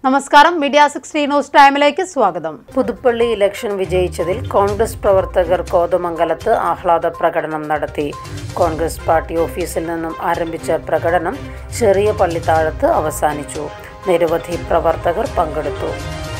നമസ്കാരം media sixty news ടൈമിലേക്ക് സ്വാഗതം പുതുപ്പള്ളി ഇലക്ഷൻ വിജയിച്ചതിൽ കോൺഗ്രസ് പ്രവർത്തകർ കോതമംഗലത്ത് ആഹ്ലാദ പ്രകടനം നടത്തി കോൺഗ്രസ് പാർട്ടി ഓഫീസിൽ നിന്നും ആരംഭിച്ച പ്രകടനം ചെറിയ പള്ളിത്താഴത്ത് അവസാനിച്ചു നിരവധി പ്രവർത്തകർ പങ്കെടുത്തു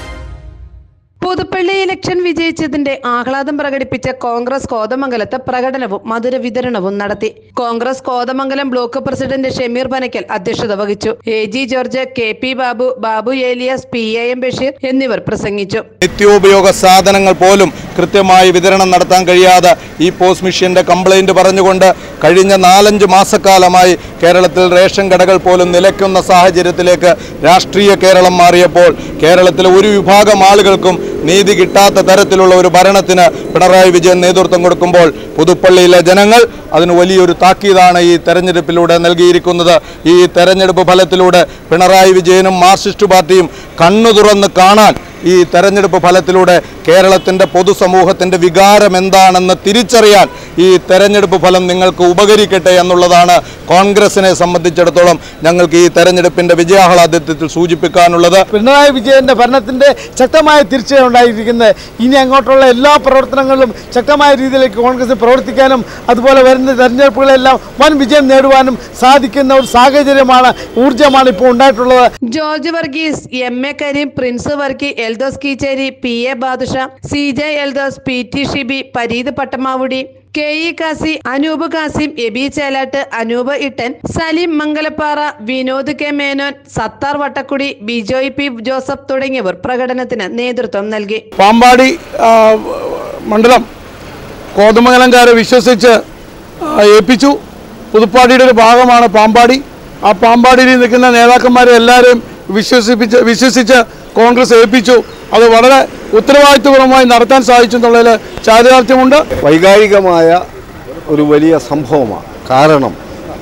പുതുപ്പള്ളി ഇലക്ഷൻ വിജയിച്ചതിന്റെ ആഹ്ലാദം പ്രകടിപ്പിച്ച കോൺഗ്രസ് കോതമംഗലത്ത് പ്രകടനവും മധുര വിതരണവും നടത്തി കോൺഗ്രസ് കോതമംഗലം ബ്ലോക്ക് പ്രസിഡന്റ് ഷമീർ പനക്കൽ അധ്യക്ഷത വഹിച്ചു A G George K P Babu Babu Elias P A M Basheer എന്നിവർ പ്രസംഗിച്ചു നിത്യോപയോഗ സാധനങ്ങൾ പോലും കൃത്യമായി വിതരണം നടത്താൻ കഴിയാതെ ഈ പോസ്റ്റ് മിഷ്യന്റെ കംപ്ലൈന്റ് പറഞ്ഞുകൊണ്ട് കഴിഞ്ഞ നാലഞ്ച് മാസക്കാലമായി കേരളത്തിൽ റേഷൻ കടകൾ പോലും നിലയ്ക്കുന്ന സാഹചര്യത്തിലേക്ക് രാഷ്ട്രീയ കേരളം മാറിയപ്പോൾ കേരളത്തിലെ ഒരു വിഭാഗം ആളുകൾക്കും നീതി കിട്ടാത്ത തരത്തിലുള്ള ഒരു ഭരണത്തിന് പിണറായി വിജയൻ നേതൃത്വം കൊടുക്കുമ്പോൾ പുതുപ്പള്ളിയിലെ ജനങ്ങൾ അതിന് വലിയൊരു താക്കീതാണ് ഈ തെരഞ്ഞെടുപ്പിലൂടെ നൽകിയിരിക്കുന്നത് ഈ തെരഞ്ഞെടുപ്പ് ഫലത്തിലൂടെ പിണറായി വിജയനും മാർക്സിസ്റ്റ് പാർട്ടിയും കണ്ണു തുറന്ന് കാണാൻ ഈ തെരഞ്ഞെടുപ്പ് ഫലത്തിലൂടെ കേരളത്തിൻ്റെ പൊതുസമൂഹത്തിൻ്റെ വികാരം എന്താണെന്ന് തിരിച്ചറിയാൻ ഈ തെരഞ്ഞെടുപ്പ് ഫലം നിങ്ങൾക്ക് ഉപകരിക്കട്ടെ എന്നുള്ളതാണ് കോൺഗ്രസിനെ സംബന്ധിച്ചിടത്തോളം ഞങ്ങൾക്ക് ഈ തെരഞ്ഞെടുപ്പിൻ്റെ വിജയാഹ്ലാദിത്യത്തിൽ സൂചിപ്പിക്കാനുള്ളത് പിണറായി വിജയന്റെ ഭരണത്തിന്റെ ശക്തമായ തിരിച്ചറിവ് ഉണ്ടായിരിക്കുന്നത് ഇനി അങ്ങോട്ടുള്ള എല്ലാ പ്രവർത്തനങ്ങളിലും ശക്തമായ രീതിയിലേക്ക് കോൺഗ്രസ് പ്രവർത്തിക്കാനും അതുപോലെ വരുന്ന തെരഞ്ഞെടുപ്പുകളെല്ലാം വൻ വിജയം നേടുവാനും സാധിക്കുന്ന ഒരു സാഹചര്യമാണ് ഊർജ്ജമാണ് ഇപ്പോൾ ഉണ്ടായിട്ടുള്ളത് George Varghese M A Kareem Prince Varkey Eldhose Keecheri P A Badusha C J Eldhose P T Shibi Pareeth Pattamavudi K E Kasi Anoop Kasim Aby Chelatt Anoop Ittan Saleem Mangalappara Vinod K Menon Sathar Vattakudi Bijoy P Joseph തുടങ്ങിയവർ പ്രകടനത്തിന് നേതൃത്വം നൽകി പാമ്പാടി ആ, മണ്ഡലം കോതമംഗലംകാരെ വിശ്വസിച്ച് ആ, ഏൽപ്പിച്ചു പുതുപ്പാടിയുടെ ഒരു ഭാഗമാണ് പാമ്പാടി ആ പാമ്പാടിയിൽ നിൽക്കുന്ന നേതാക്കന്മാരെ എല്ലാവരെയും വിശ്വസിപ്പിച്ച് വിശ്വസിച്ച് കോൺഗ്രസ് ഏൽപ്പിച്ചു അത് വളരെ ഉത്തരവാദിത്വപരമായി നടത്താൻ സാധിച്ചു എന്നുള്ളതിൽ ചാരിതാർത്ഥ്യമുണ്ട് വൈകാരികമായ ഒരു വലിയ സംഭവമാണ് കാരണം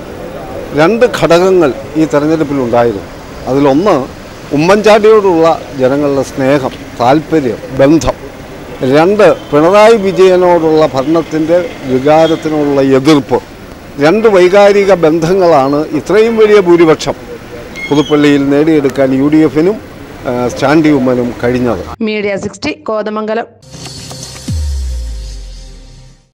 രണ്ട് ഘടകങ്ങൾ ഈ തെരഞ്ഞെടുപ്പിലുണ്ടായിരുന്നു അതിലൊന്ന് ഉമ്മൻചാണ്ടിയോടുള്ള ജനങ്ങളുടെ സ്നേഹം താല്പര്യം ബന്ധം രണ്ട് പിണറായി വിജയനോടുള്ള ഭരണത്തിൻ്റെ വികാരത്തിനുള്ള എതിർപ്പ് രണ്ട് വൈകാരിക ബന്ധങ്ങളാണ് ഇത്രയും വലിയ ഭൂരിപക്ഷം പുതുപ്പള്ളിയിൽ നേടിയെടുക്കാൻ യു ഡി എഫിനും സ്റ്റാൻഡി ഉമ്മനും കഴിഞ്ഞത് മീഡിയ സിക്സ്റ്റി കോതമംഗലം